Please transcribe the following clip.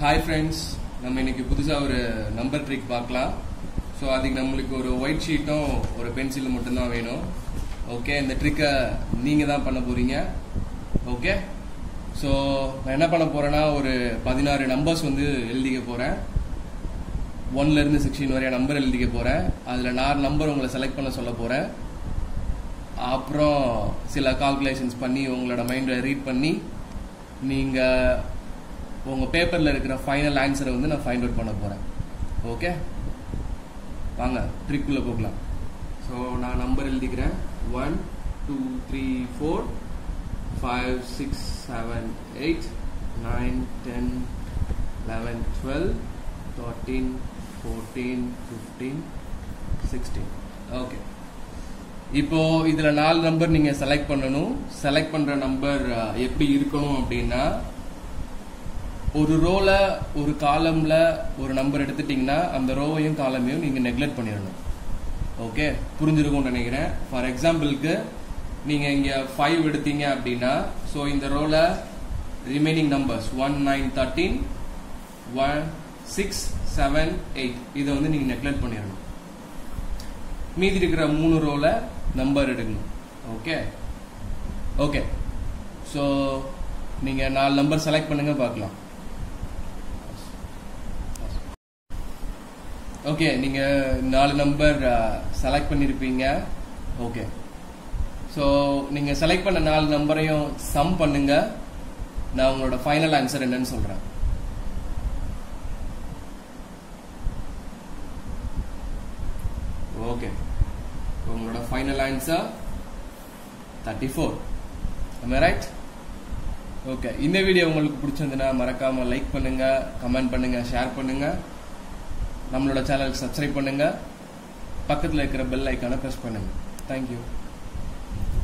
hi friends நம்ம இன்னைக்கு புதுசாக ஒரு நம்பர் ட்ரிக் பார்க்கலாம் ஸோ அதுக்கு நம்மளுக்கு ஒரு ஒயிட் ஷீட்டும் ஒரு பென்சிலும் மட்டும்தான் வேணும் ஓகே இந்த ட்ரிக்கை நீங்கள் தான் பண்ண போறீங்க ஓகே ஸோ நான் என்ன பண்ண போறேன்னா ஒரு பதினாறு நம்பர்ஸ் வந்து எழுதிக்க போகிறேன் ஒன்ல இருந்து சிக்ஸ்டீன் வரைய நம்பர் எழுதிக்க போகிறேன் அதில் நாலு நம்பர் உங்களை செலக்ட் பண்ண சொல்ல போகிறேன் அப்புறம் சில கால்குலேஷன்ஸ் பண்ணி உங்களோட மைண்டை ரீட் பண்ணி நீங்கள் உங்கள் பேப்பரில் இருக்கிற ஃபைனல் ஆன்சரை வந்து நான் ஃபைண்ட் அவுட் பண்ண போகிறேன் ஓகே வாங்க ட்ரிக்குள்ளே போகலாம் ஸோ நான் நம்பர் எழுதிக்கிறேன் one two three four five six seven eight nine ten eleven twelve thirteen fourteen fifteen sixteen okay இப்போ இதுல நாலு நம்பர் நீங்க செலக்ட் பண்ணணும் செலக்ட் பண்ற நம்பர் எப்படி இருக்கணும் அப்படின்னா ஒரு ரோல ஒரு காலம்ல ஒரு நம்பர் எடுத்துட்டீங்கன்னா அந்த ரோவையும் காலமையும் நீங்க நெக்லெக்ட் பண்ணிடணும் ஓகே புரிஞ்சிருக்கும்னு நினைக்கிறேன் ஃபார் எக்ஸாம்பிளுக்கு நீங்க இங்க ஃபைவ் எடுத்தீங்க அப்படின்னா ஸோ இந்த ரோல remaining numbers one nine thirteen one six seven eight இதை வந்து நீங்க நெக்லெக்ட் பண்ணிடணும் மீதி இருக்கிற மூணு ரோல நம்பர் எடுக்கணும் ஓகே ஓகே ஸோ நீங்க நாலு நம்பர் செலக்ட் பண்ணுங்க பார்க்கலாம் ஓகே நீங்க நாலு நம்பர் செலக்ட் பண்ணிருப்பீங்க ஓகே ஸோ நீங்க செலக்ட் பண்ண நாலு நம்பரையும் சம் பண்ணுங்க நான் உங்களோட ஃபைனல் ஆன்சர் என்னன்னு சொல்றேன் ஓகே உங்களோட final answer thirty four right okay இந்த வீடியோ உங்களுக்கு பிடிச்சிருந்ததுன்னா மறக்காம லைக் பண்ணுங்க கமெண்ட் பண்ணுங்க ஷேர் பண்ணுங்க நம்மளோட சேனலுக்கு சப்ஸ்கிரைப் பண்ணுங்க பக்கத்தில் இருக்கிற பெல் ஐக்கானை ப்ரெஸ் பண்ணுங்க தேங்க்யூ